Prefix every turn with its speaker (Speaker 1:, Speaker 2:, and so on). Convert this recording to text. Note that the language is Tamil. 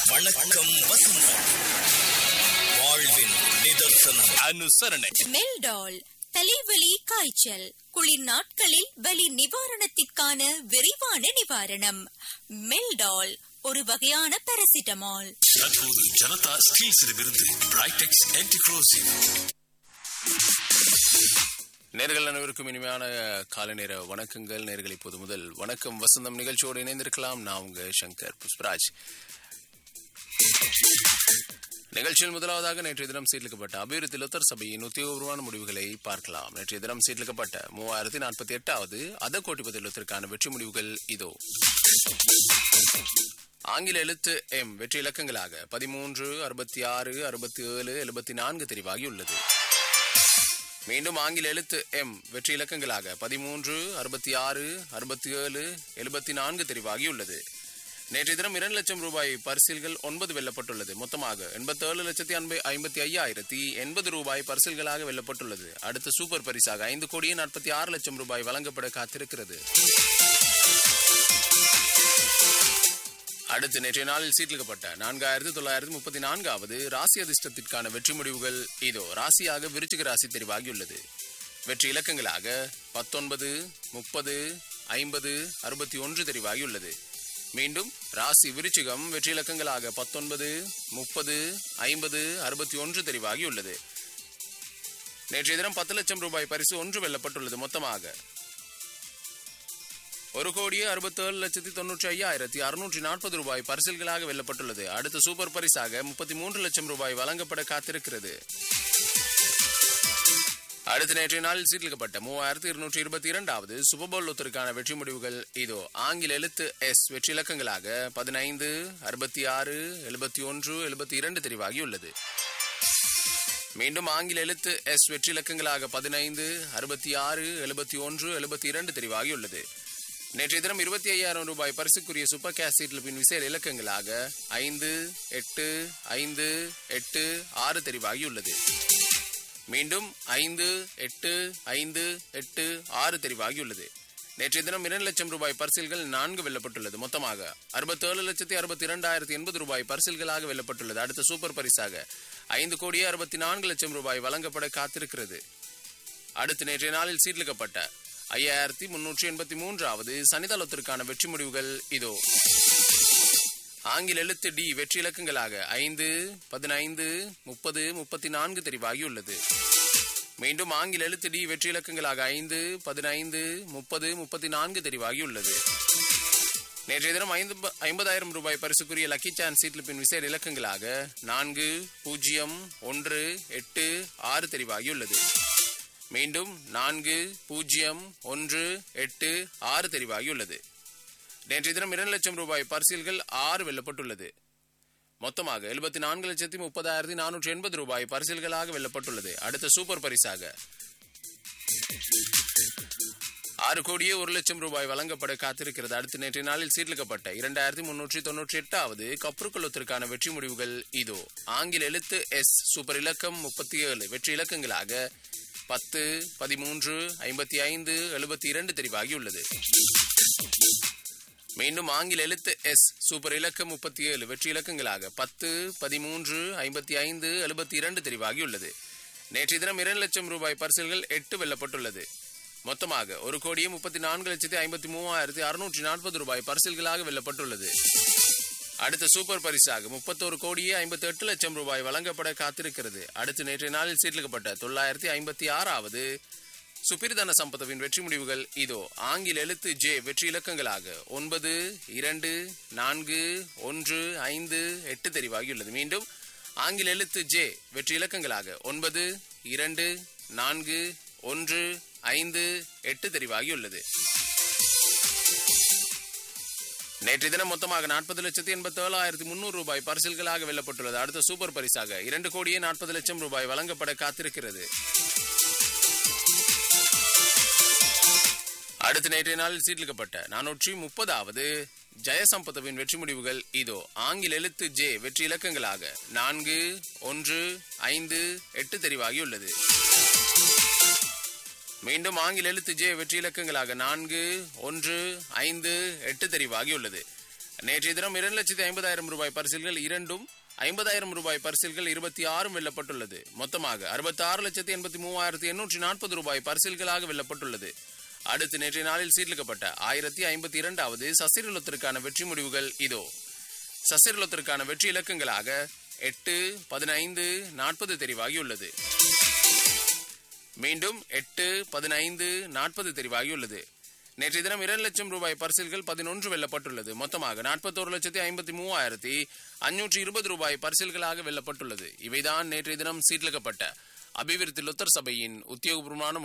Speaker 1: வணக்கம் வசந்தம் வாழ்வின் நிதர்சனம்
Speaker 2: அனுசரணை
Speaker 3: மெல்டால் தலைவலி காய்ச்சல் குளிர் நாட்களில் வலி நிவாரணத்திற்கான விரைவான நிவாரணம் மெல்டால் ஒரு வகையான பாராசிட்டமால்
Speaker 2: தற்போது ஜனதா ஸ்டீல்ஸிடமிருந்து பிரைடெக்ஸ் ஆன்டிக்ரோசிவ் நேர்கள் அனைவருக்கும் இனிமையான காலை நேர வணக்கங்கள் நேர்கள் இப்போது முதல் வணக்கம் வசந்தம் நிகழ்ச்சியோடு இணைந்திருக்கலாம் நான் உங்க சங்கர் புஷ்பராஜ் நிகழ்ச்சியில் முதலாவதாக நேற்றைய தினம் சீர்லிக்கப்பட்ட அபிவிருத்தி லத்தர் சபையின் உத்தியோகபூர்வமான முடிவுகளை பார்க்கலாம் நேற்றைய தினம் சீர்லிக்கப்பட்ட மூவாயிரத்தி நாற்பத்தி எட்டாவது அத கோட்டிபதி லத்திற்கான வெற்றி முடிவுகள் இதோ ஆங்கில எழுத்து எம் வெற்றி இலக்கங்களாக பதிமூன்று அறுபத்தி ஆறு அறுபத்தி ஏழு எழுபத்தி நான்கு தெரிவாகியுள்ளது மீண்டும் ஆங்கில எழுத்து எம் வெற்றி இலக்கங்களாக பதிமூன்று அறுபத்தி ஆறு அறுபத்தி ஏழு எழுபத்தி நான்கு தெரிவாகியுள்ளது நேற்றைய தினம் இரண்டு லட்சம் ரூபாய் பரிசில்கள் ஒன்பது வெல்லப்பட்டுள்ளது மொத்தமாக எண்பத்தேழு லட்சத்தி ஐம்பது ஐம்பத்தி ஐயாயிரத்தி எண்பது ரூபாய் பரிசில்களாக வெல்லப்பட்டுள்ளது அடுத்த சூப்பர் பரிசாக ஐந்து கோடியே நாற்பத்தி ஆறு லட்சம் ரூபாய் வழங்கப்பட காத்திருக்கிறது அடுத்து நேற்றைய நாளில் சீட்டிலிக்கப்பட்ட நான்காயிரத்து தொள்ளாயிரத்து முப்பத்தி நான்காவது ராசி அதிர்ஷ்டத்திற்கான வெற்றி முடிவுகள் இதோ ராசியாக விருச்சிக ராசி தெரிவாகியுள்ளது வெற்றி இலக்கங்களாக பத்தொன்பது முப்பது ஐம்பது அறுபத்தி ஒன்று தெரிவாகியுள்ளது மீண்டும் ராசி விருச்சிகம் வெற்றி இலக்கங்களாக பத்தொன்பது முப்பது ஐம்பது அறுபத்தி ஒன்று தெரிவாகியுள்ளது நேற்றைய தினம் பத்து லட்சம் ரூபாய் பரிசு ஒன்று வெல்லப்பட்டுள்ளது மொத்தமாக ஒரு கோடியே அறுபத்தேழு லட்சத்தி தொண்ணூற்றி ஐயாயிரத்தி அறுநூற்றி நாற்பது ரூபாய் பரிசில்களாக வெல்லப்பட்டுள்ளது அடுத்த சூப்பர் பரிசாக முப்பத்தி மூன்று லட்சம் ரூபாய் வழங்கப்பட காத்திருக்கிறது அடுத்த நேற்றைய நாளில் சீர்லிக்கப்பட்ட மூவாயிரத்தி இருநூற்றி இருபத்தி இரண்டாவது சுபபோல் லொத்தருக்கான வெற்றி முடிவுகள் இதோ ஆங்கில எழுத்து எஸ் வெற்றி இலக்கங்களாக பதினைந்து அறுபத்தி ஆறு எழுபத்தி ஒன்று எழுபத்தி இரண்டு தெரிவாகியுள்ளது மீண்டும் ஆங்கில எழுத்து எஸ் வெற்றி இலக்கங்களாக பதினைந்து அறுபத்தி ஆறு எழுபத்தி ஒன்று எழுபத்தி இரண்டு தெரிவாகியுள்ளது நேற்றைய தினம் இருபத்தி ஐயாயிரம் ரூபாய் பரிசுக்குரிய சூப்பர் கேஸ் சீட்டில் பின் விசேட இலக்கங்களாக ஐந்து எட்டு ஐந்து எட்டு ஆறு தெரிவாகியுள்ளது மீண்டும் ஐந்து எட்டு ஐந்து எட்டு ஆறு தெரிவாகியுள்ளது நேற்றைய தினம் இரண்டு லட்சம் ரூபாய் பரிசில்கள் நான்கு வெல்லப்பட்டுள்ளது மொத்தமாக அறுபத்தேழு லட்சத்தி அறுபத்தி இரண்டாயிரத்தி எண்பது ரூபாய் பரிசில்களாக வெல்லப்பட்டுள்ளது அடுத்த சூப்பர் பரிசாக ஐந்து கோடியே அறுபத்தி நான்கு லட்சம் ரூபாய் வழங்கப்பட காத்திருக்கிறது அடுத்து நேற்றைய நாளில் சீர்லிக்கப்பட்ட ஐயாயிரத்தி முன்னூற்றி எண்பத்தி மூன்றாவது சனிதளத்திற்கான வெற்றி முடிவுகள் இதோ ஆங்கில எழுத்து டி வெற்றி இலக்கங்களாக ஐந்து பதினைந்து முப்பது முப்பத்தி நான்கு தெரிவாகியுள்ளது மீண்டும் ஆங்கில எழுத்து டி வெற்றி இலக்கங்களாக ஐந்து பதினைந்து முப்பது முப்பத்தி நான்கு தெரிவாகியுள்ளது நேற்றைய தினம் ஐந்து ஐம்பதாயிரம் ரூபாய் பரிசுக்குரிய லக்கி சான்ஸ் சீட்ல பின் விசேட இலக்கங்களாக நான்கு பூஜ்ஜியம் ஒன்று எட்டு ஆறு தெரிவாகியுள்ளது மீண்டும் நான்கு பூஜ்ஜியம் ஒன்று எட்டு ஆறு தெரிவாகியுள்ளது நேற்றைய தினம் இரண்டு லட்சம் ரூபாய் பரிசில்கள் ஆறு வெல்லப்பட்டுள்ளது மொத்தமாக எழுபத்தி நான்கு லட்சத்தி முப்பதாயிரத்தி நானூற்றி எண்பது ரூபாய் பரிசில்களாக வெல்லப்பட்டுள்ளது அடுத்த சூப்பர் பரிசாக ஆறு கோடியே ஒரு லட்சம் ரூபாய் வழங்கப்பட காத்திருக்கிறது அடுத்த நேற்றைய நாளில் சீர்லிக்கப்பட்ட இரண்டாயிரத்தி முன்னூற்றி தொன்னூற்றி எட்டாவது கப்ருக்குளத்திற்கான வெற்றி முடிவுகள் இதோ ஆங்கில எழுத்து எஸ் சூப்பர் இலக்கம் முப்பத்தி ஏழு வெற்றி இலக்கங்களாக பத்து பதிமூன்று ஐம்பத்தி ஐந்து எழுபத்தி இரண்டு தெரிவாகியுள்ளது மீண்டும் ஆங்கில எழுத்து எஸ் சூப்பர் இலக்கம் முப்பத்தி ஏழு வெற்றி இலக்கங்களாக பத்து பதிமூன்று ஐம்பத்தி ஐந்து எழுபத்தி இரண்டு தெரிவாகியுள்ளது நேற்றைய தினம் இரண்டு லட்சம் ரூபாய் பரிசல்கள் எட்டு வெல்லப்பட்டுள்ளது மொத்தமாக ஒரு கோடியே முப்பத்தி நான்கு லட்சத்தி ஐம்பத்தி மூவாயிரத்தி அறுநூற்றி நாற்பது ரூபாய் பரிசல்களாக வெல்லப்பட்டுள்ளது அடுத்த சூப்பர் பரிசாக முப்பத்தோரு கோடியே ஐம்பத்தி எட்டு லட்சம் ரூபாய் வழங்கப்பட காத்திருக்கிறது அடுத்து நேற்றைய நாளில் சீர்லிக்கப்பட்ட தொள்ளாயிரத்தி ஐம்பத்தி ஆறாவது சுப்பிரதன சம்பதவின் வெற்றி முடிவுகள் இதோ ஆங்கில எழுத்து ஜே வெற்றி இலக்கங்களாக ஒன்பது இரண்டு நான்கு ஒன்று ஐந்து எட்டு தெரிவாகியுள்ளது மீண்டும் ஆங்கில எழுத்து ஜே வெற்றி இலக்கங்களாக ஒன்பது இரண்டு நான்கு ஒன்று ஐந்து எட்டு தெரிவாகியுள்ளது நேற்று தினம் மொத்தமாக நாற்பது லட்சத்தி எண்பத்தி ஏழாயிரத்தி முன்னூறு ரூபாய் பரிசில்களாக வெல்லப்பட்டுள்ளது அடுத்த சூப்பர் பரிசாக இரண்டு கோடியே நாற்பது லட்சம் ரூபாய் வழங்கப்பட காத்திருக்கிறது அடுத்த நேற்றைய நாளில் சீர்லிக்கப்பட்ட நானூற்றி முப்பதாவது ஜெயசம்பதவின் வெற்றி முடிவுகள் இதோ ஆங்கில எழுத்து ஜே வெற்றி இலக்கங்களாக நான்கு ஒன்று ஐந்து எட்டு தெரிவாகியுள்ளது மீண்டும் ஆங்கில எழுத்து ஜே வெற்றி இலக்கங்களாக நான்கு ஒன்று ஐந்து எட்டு தெரிவாகியுள்ளது நேற்றைய தினம் இரண்டு லட்சத்தி ஐம்பதாயிரம் ரூபாய் பரிசில்கள் இரண்டும் ஐம்பதாயிரம் ரூபாய் பரிசில்கள் இருபத்தி ஆறும் வெல்லப்பட்டுள்ளது மொத்தமாக அறுபத்தி ஆறு லட்சத்தி எண்பத்தி மூவாயிரத்தி எண்ணூற்றி நாற்பது ரூபாய் பரிசில்களாக வெல்லப்பட்டுள்ளது அடுத்து நேற்றைய நாளில் சீர்லிக்கப்பட்ட ஆயிரத்தி ஐம்பத்தி இரண்டாவது சசிரலத்திற்கான வெற்றி முடிவுகள் இதோ சசிரலத்திற்கான வெற்றி இலக்கங்களாக எட்டு பதினைந்து நாற்பது தெரிவாகியுள்ளது மீண்டும் எட்டு பதினைந்து நாற்பது தெரிவாகியுள்ளது நேற்றைய தினம் இரண்டு லட்சம் ரூபாய் பரிசில்கள் பதினொன்று வெல்லப்பட்டுள்ளது மொத்தமாக நாற்பத்தோரு லட்சத்தி ஐம்பத்தி மூவாயிரத்தி அஞ்சூற்றி இருபது ரூபாய் பரிசில்களாக வெல்லப்பட்டுள்ளது இவைதான் நேற்றைய தினம் சீர்லிக்கப்பட்ட அபிவிருத்தி லுத்தர் சபையின் உத்தியோகபூர்வமான